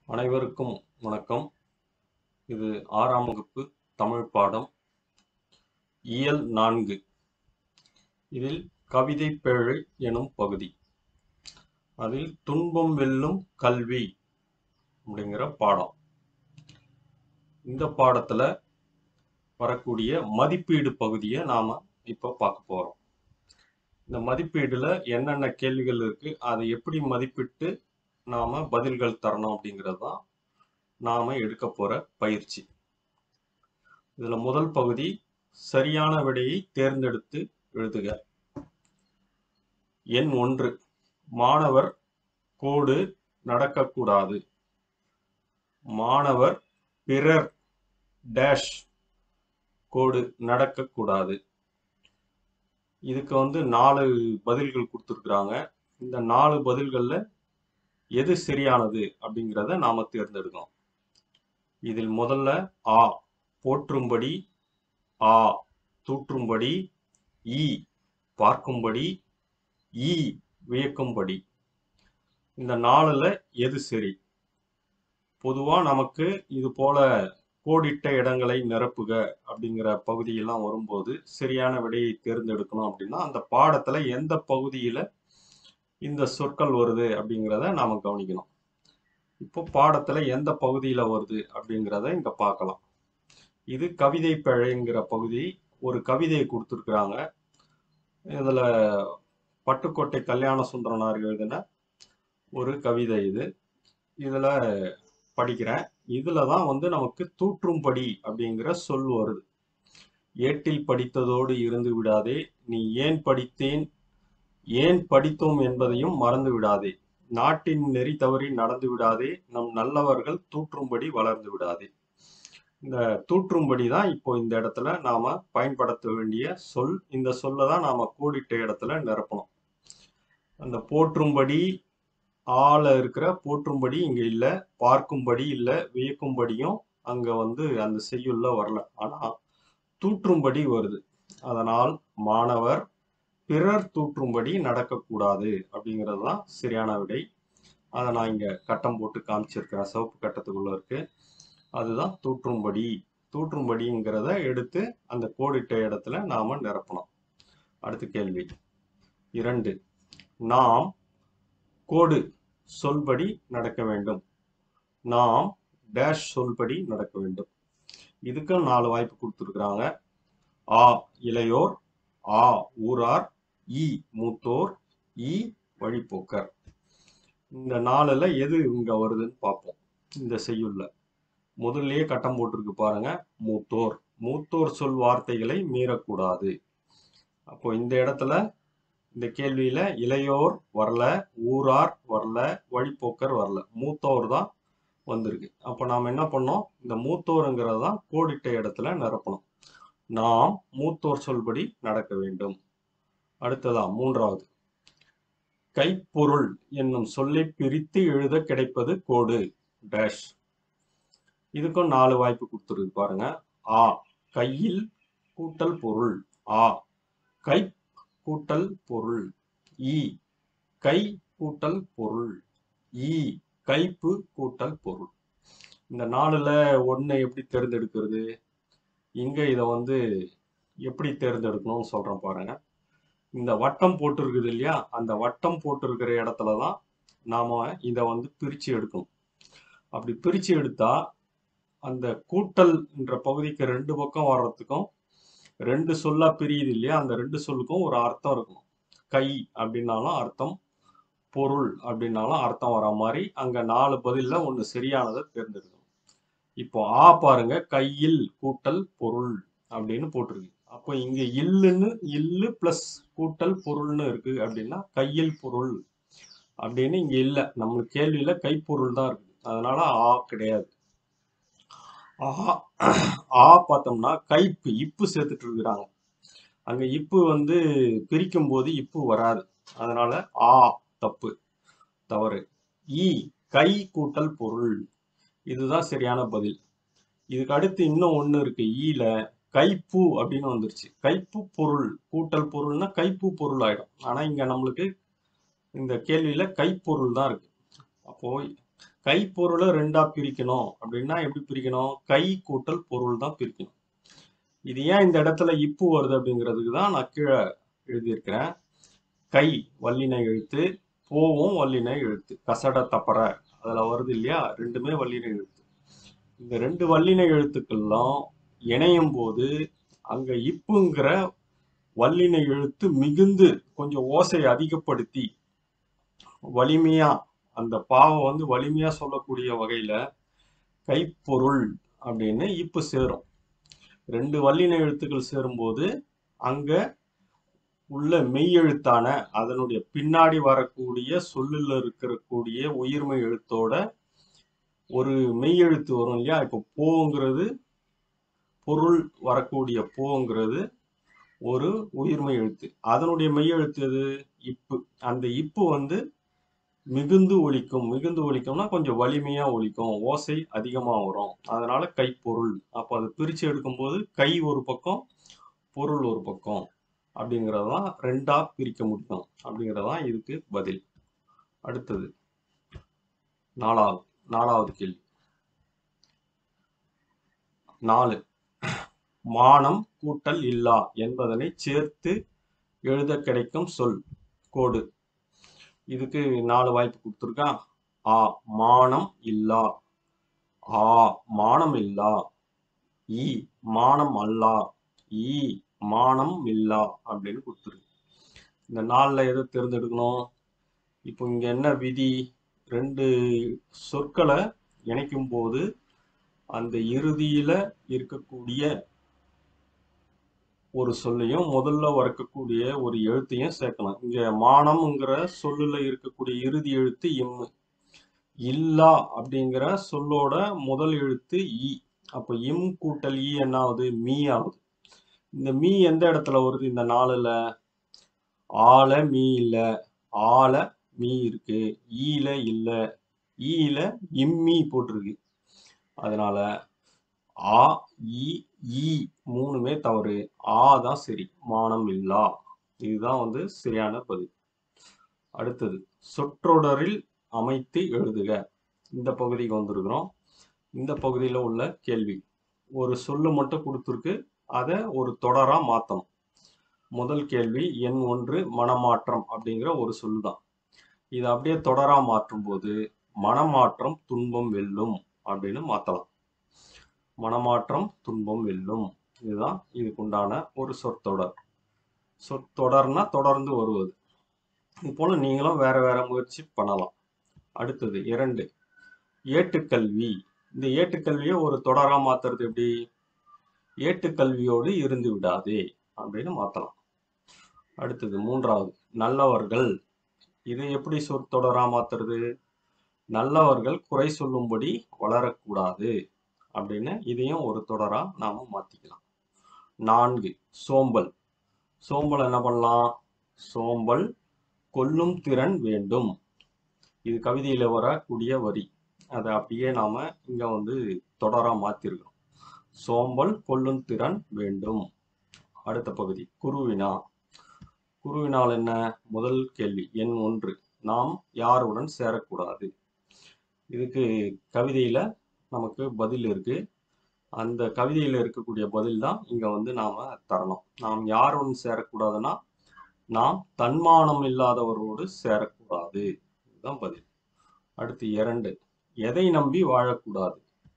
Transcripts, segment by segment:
அனைவருக்கும் வணக்கம் இது ஆறாம் வகுப்பு தமிழ் பாடம் இயல் நான்கு இதில் கவிதை பேழை எனும் பகுதி அதில் துன்பம் வெல்லும் கல்வி அப்படிங்கிற பாடம் இந்த பாடத்துல வரக்கூடிய மதிப்பீடு பகுதியை நாம இப்ப பார்க்க போறோம் இந்த மதிப்பீடுல என்னென்ன கேள்விகள் இருக்கு அதை எப்படி மதிப்பிட்டு நாம பதில்கள் தரணும் அப்படிங்கிறது தான் நாம எடுக்க போற பயிற்சி இதுல முதல் பகுதி சரியான விடையை தேர்ந்தெடுத்து எழுதுக எண் ஒன்று மாணவர் கோடு நடக்கக்கூடாது மாணவர் பிறர் டேஷ் கோடு நடக்கக்கூடாது இதுக்கு வந்து நாலு பதில்கள் கொடுத்துருக்குறாங்க இந்த நாலு பதில்கள்ல எது சரியானது அப்படிங்கிறத நாம தேர்ந்தெடுக்கணும் இதில் முதல்ல ஆ போற்றும்படி ஆ தூற்றும்படி ஈ பார்க்கும்படி ஈ வியக்கும்படி இந்த நாலுல எது சரி பொதுவா நமக்கு இது போல கோடிட்ட இடங்களை நிரப்புக அப்படிங்கிற பகுதியெல்லாம் வரும்போது சரியான விடையை தேர்ந்தெடுக்கணும் அப்படின்னா அந்த பாடத்துல எந்த பகுதியில இந்த சொற்கள் வருது அப்படிங்கிறத நாம கவனிக்கணும் இப்போ பாடத்துல எந்த பகுதியில வருது அப்படிங்கிறத இங்க பார்க்கலாம் இது கவிதை பிழைங்கிற பகுதி ஒரு கவிதையை கொடுத்துருக்குறாங்க இதுல பட்டுக்கோட்டை கல்யாண சுந்தரனார் எழுதின ஒரு கவிதை இது இதுல படிக்கிறேன் இதுல தான் வந்து நமக்கு தூற்றும்படி அப்படிங்கிற சொல் வருது ஏட்டில் படித்ததோடு இருந்து விடாதே நீ ஏன் படித்தேன் ஏன் படித்தோம் என்பதையும் மறந்து விடாதே நாட்டின் நெறி தவறி நடந்து விடாதே நம் நல்லவர்கள் தூற்றும்படி வளர்ந்து விடாதே இந்த தூற்றும்படி தான் இப்போ இந்த இடத்துல நாம பயன்படுத்த வேண்டிய சொல் இந்த சொல்ல தான் நாம கோடிட்ட இடத்துல நிரப்பணும் அந்த போற்றும்படி ஆள இருக்கிற போற்றும்படி இங்க இல்ல பார்க்கும்படி இல்ல வியக்கும்படியும் அங்க வந்து அந்த செய்யுள்ள வரல ஆனா தூற்றும்படி வருது அதனால் மாணவர் பிறர் தூற்றும்படி நடக்கக்கூடாது அப்படிங்கிறது தான் சரியான விடை அதை நான் இங்க கட்டம் போட்டு காமிச்சிருக்கிறேன் சிவப்பு கட்டத்துக்குள்ள இருக்கு அதுதான் தூற்றும்படி தூற்றும்படிங்கிறத எடுத்து அந்த கோடிட்ட இடத்துல நாம நிரப்பணும் அடுத்த கேள்வி இரண்டு நாம் கோடு சொல்படி நடக்க வேண்டும் நாம் டேஷ் சொல்படி நடக்க வேண்டும் இதுக்கும் நாலு வாய்ப்பு கொடுத்துருக்குறாங்க ஆ இளையோர் ஆ ஊரார் இ மூத்தோர் இ வழிப்போக்கர் இந்த நாலுல எது இங்க வருதுன்னு பார்ப்போம் இந்த செய்யுள்ள முதல்லயே கட்டம் போட்டிருக்கு பாருங்க மூத்தோர் மூத்தோர் சொல் வார்த்தைகளை மீறக்கூடாது அப்போ இந்த இடத்துல இந்த கேள்வியில இளையோர் வரல ஊரார் வரல வழிப்போக்கர் வரல மூத்தோர் தான் வந்திருக்கு அப்போ நாம் என்ன பண்ணோம் இந்த மூத்தோருங்கிறது தான் கோடிட்ட இடத்துல நிரப்பணும் நாம் மூத்தோர் சொல்படி நடக்க வேண்டும் அடுத்ததா மூன்றாவது கைப்பொருள் என்னும் சொல்லை பிரித்து எழுத கிடைப்பது கோடு டேஷ் இதுக்கும் நாலு வாய்ப்பு கொடுத்துருக்கு பாருங்க ஆ கையில் கூட்டல் பொருள் ஆ கை கூட்டல் பொருள் ஈ கை கூட்டல் பொருள் ஈ கைப்பு கூட்டல் பொருள் இந்த நாலுல ஒண்ணு எப்படி தேர்ந்தெடுக்கிறது இங்க இத வந்து எப்படி தேர்ந்தெடுக்கணும்னு சொல்றேன் பாருங்க இந்த வட்டம் போட்டிருக்குது இல்லையா அந்த வட்டம் போட்டிருக்கிற இடத்துல தான் நாம இத வந்து பிரிச்சு எடுக்கணும் அப்படி பிரிச்சு எடுத்தா அந்த கூட்டல் என்ற பகுதிக்கு ரெண்டு பக்கம் வர்றதுக்கும் ரெண்டு சொல்லா பிரியுது இல்லையா அந்த ரெண்டு சொல்லுக்கும் ஒரு அர்த்தம் இருக்கும் கை அப்படின்னாலும் அர்த்தம் பொருள் அப்படின்னாலும் அர்த்தம் வர மாதிரி அங்க நாலு பதில்ல ஒண்ணு சரியானதை தேர்ந்தெடுக்கணும் இப்போ ஆ பாருங்க கையில் கூட்டல் பொருள் அப்படின்னு போட்டிருக்கு அப்போ இங்க இல்லுன்னு இல்லு பிளஸ் கூட்டல் பொருள்னு இருக்கு அப்படின்னா கையில் பொருள் அப்படின்னு இங்க இல்ல நம்ம கேள்வியில கைப்பொருள் தான் இருக்கு அதனால ஆ கிடையாது ஆ ஆ பார்த்தோம்னா கைப்பு இப்பு சேர்த்துட்டு இருக்கிறாங்க அங்க இப்பு வந்து பிரிக்கும் போது இப்பு வராது அதனால ஆ தப்பு தவறு ஈ கை கூட்டல் பொருள் இதுதான் சரியான பதில் இதுக்கு அடுத்து இன்னும் ஒண்ணு இருக்கு ஈல கைப்பு அப்படின்னு வந்துருச்சு கைப்பு பொருள் கூட்டல் பொருள்னா கைப்பு பொருள் ஆயிடும் ஆனா இங்க நம்மளுக்கு இந்த கேள்வியில கைப்பொருள் தான் இருக்கு அப்போ கைப்பொருளை ரெண்டா பிரிக்கணும் அப்படின்னா எப்படி பிரிக்கணும் கை கூட்டல் பொருள் தான் பிரிக்கணும் இது ஏன் இந்த இடத்துல இப்பு வருது அப்படிங்கிறதுக்கு தான் நான் கீழே எழுதியிருக்கிறேன் கை வல்லின எழுத்து போவும் வல்லின எழுத்து கசட தப்பற அதுல வருது இல்லையா ரெண்டுமே வல்லின எழுத்து இந்த ரெண்டு வல்லின எழுத்துக்கள்லாம் இணையும் போது அங்க இப்புங்கிற வல்லின எழுத்து மிகுந்து கொஞ்சம் ஓசை அதிகப்படுத்தி வலிமையா அந்த பாவம் வந்து வலிமையா சொல்லக்கூடிய வகையில கைப்பொருள் அப்படின்னு இப்பு சேரும் ரெண்டு வல்லின எழுத்துக்கள் சேரும்போது அங்க உள்ள மெய்யெழுத்தான அதனுடைய பின்னாடி வரக்கூடிய சொல்லுல இருக்கக்கூடிய உயிர்மை எழுத்தோட ஒரு மெய்யெழுத்து வரும் இல்லையா இப்போ போங்கிறது பொருள் வரக்கூடிய போங்கிறது ஒரு உயிர்மை எழுத்து அதனுடைய மெய்யெழுத்து எது இப்பு அந்த இப்பு வந்து மிகுந்து ஒலிக்கும் மிகுந்து ஒலிக்கும்னா கொஞ்சம் வலிமையா ஒலிக்கும் ஓசை அதிகமா வரும் அதனால கைப்பொருள் அப்போ அதை பிரிச்சு எடுக்கும்போது கை ஒரு பக்கம் பொருள் ஒரு பக்கம் அப்படிங்கிறதான் ரெண்டா பிரிக்க முடியும் அப்படிங்கிறதான் இதுக்கு பதில் அடுத்தது நாலாவது நாலாவது கேள்வி நாலு மானம் கூட்டல் இல்லா என்பதனை சேர்த்து எழுத கிடைக்கும் சொல் கோடு இதுக்கு நாலு வாய்ப்பு கொடுத்துருக்கான் ஆ மானம் இல்லா ஆ மானம் இல்லா இ மானம் அல்லா ஈ மானம் இல்லா அப்படின்னு கொடுத்துருக்கு இந்த நாளில் எதை தேர்ந்தெடுக்கணும் இப்போ இங்க என்ன விதி ரெண்டு சொற்களை இணைக்கும் போது அந்த இறுதியில இருக்கக்கூடிய ஒரு சொல்லையும் முதல்ல வரக்கூடிய ஒரு எழுத்தையும் சேர்க்கணும் இங்க மானம்ங்கிற சொல்லுல இருக்கக்கூடிய இறுதி எழுத்து இம்மு இல்லா அப்படிங்கிற சொல்லோட முதல் எழுத்து இ அப்ப இம் கூட்டல் இ என்ன ஆகுது மீ ஆகுது இந்த மீ எந்த இடத்துல வருது இந்த நாலுல ஆல மீ இல்ல ஆல மீ இருக்கு ஈல இல்ல ஈல இம்மி போட்டிருக்கு அதனால ஆ இ ஈ மூணுமே தவறு ஆ தான் சரி மானம் இல்லா இதுதான் வந்து சரியான பதில் அடுத்தது சொற்றொடரில் அமைத்து எழுதுக இந்த பகுதிக்கு வந்திருக்கிறோம் இந்த பகுதியில் உள்ள கேள்வி ஒரு சொல்லு மட்டும் கொடுத்துருக்கு அதை ஒரு தொடரா மாத்தணும் முதல் கேள்வி எண் ஒன்று மனமாற்றம் அப்படிங்கிற ஒரு சொல்லு தான் இதை அப்படியே தொடரா மாற்றும் போது மனமாற்றம் துன்பம் வெல்லும் அப்படின்னு மாத்தலாம் மனமாற்றம் துன்பம் வெல்லும் இதுதான் இதுக்குண்டான ஒரு சொற்றொடர் சொற்றொடர்னா தொடர்ந்து வருவது இது போல நீங்களும் வேற வேற முயற்சி பண்ணலாம் அடுத்தது இரண்டு ஏட்டுக்கல்வி இந்த ஏட்டுக்கல்வியை ஒரு தொடரா மாத்துறது எப்படி ஏட்டுக்கல்வியோடு இருந்து விடாதே அப்படின்னு மாத்தலாம் அடுத்தது மூன்றாவது நல்லவர்கள் இது எப்படி சொற்றொடரா மாத்துறது நல்லவர்கள் குறை சொல்லும்படி வளரக்கூடாது அப்படின்னு இதையும் ஒரு தொடரா நாம மாத்திக்கலாம் நான்கு சோம்பல் சோம்பல் என்ன பண்ணலாம் சோம்பல் கொல்லும் திறன் வேண்டும் இது கவிதையில வரக்கூடிய வரி அதை அப்படியே நாம இங்க வந்து தொடரா மாத்திருக்கிறோம் சோம்பல் கொல்லும் திறன் வேண்டும் அடுத்த பகுதி குருவினா குருவினால் என்ன முதல் கேள்வி எண் ஒன்று நாம் யாருடன் சேரக்கூடாது இதுக்கு கவிதையில நமக்கு பதில் இருக்கு அந்த கவிதையில இருக்கக்கூடிய பதில் தான் இங்க வந்து நாம தரணும் நாம் யாருடன் சேரக்கூடாதுன்னா நாம் தன்மானம் இல்லாதவரோடு சேரக்கூடாது இதுதான் பதில் அடுத்து இரண்டு எதை நம்பி வாழக்கூடாது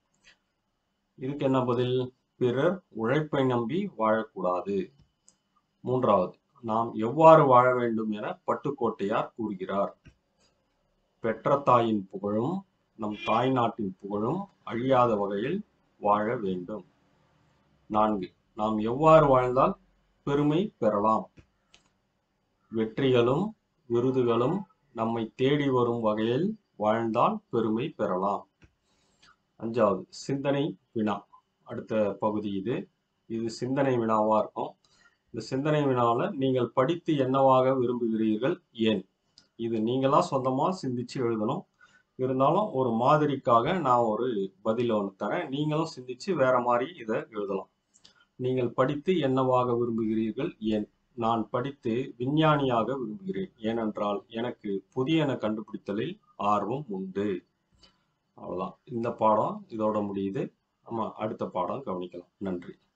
இதுக்கு என்ன பதில் பிறர் உழைப்பை நம்பி வாழக்கூடாது மூன்றாவது நாம் எவ்வாறு வாழ வேண்டும் என பட்டுக்கோட்டையார் கூறுகிறார் பெற்ற தாயின் புகழும் நம் தாய் நாட்டின் புகழும் அழியாத வகையில் வாழ வேண்டும் நான்கு நாம் எவ்வாறு வாழ்ந்தால் பெருமை பெறலாம் வெற்றிகளும் விருதுகளும் நம்மை தேடி வரும் வகையில் வாழ்ந்தால் பெருமை பெறலாம் அஞ்சாவது சிந்தனை வினா அடுத்த பகுதி இது இது சிந்தனை வினாவா இருக்கும் இந்த சிந்தனை வினாவில் நீங்கள் படித்து என்னவாக விரும்புகிறீர்கள் ஏன் இது நீங்களா சொந்தமா சிந்திச்சு எழுதணும் இருந்தாலும் ஒரு மாதிரிக்காக நான் ஒரு பதில ஒன்று தரேன் நீங்களும் சிந்திச்சு வேற மாதிரி இதை எழுதலாம் நீங்கள் படித்து என்னவாக விரும்புகிறீர்கள் ஏன் நான் படித்து விஞ்ஞானியாக விரும்புகிறேன் ஏனென்றால் எனக்கு புதியன கண்டுபிடித்தலில் ஆர்வம் உண்டு அவ்வளோதான் இந்த பாடம் இதோட முடியுது நம்ம அடுத்த பாடம் கவனிக்கலாம் நன்றி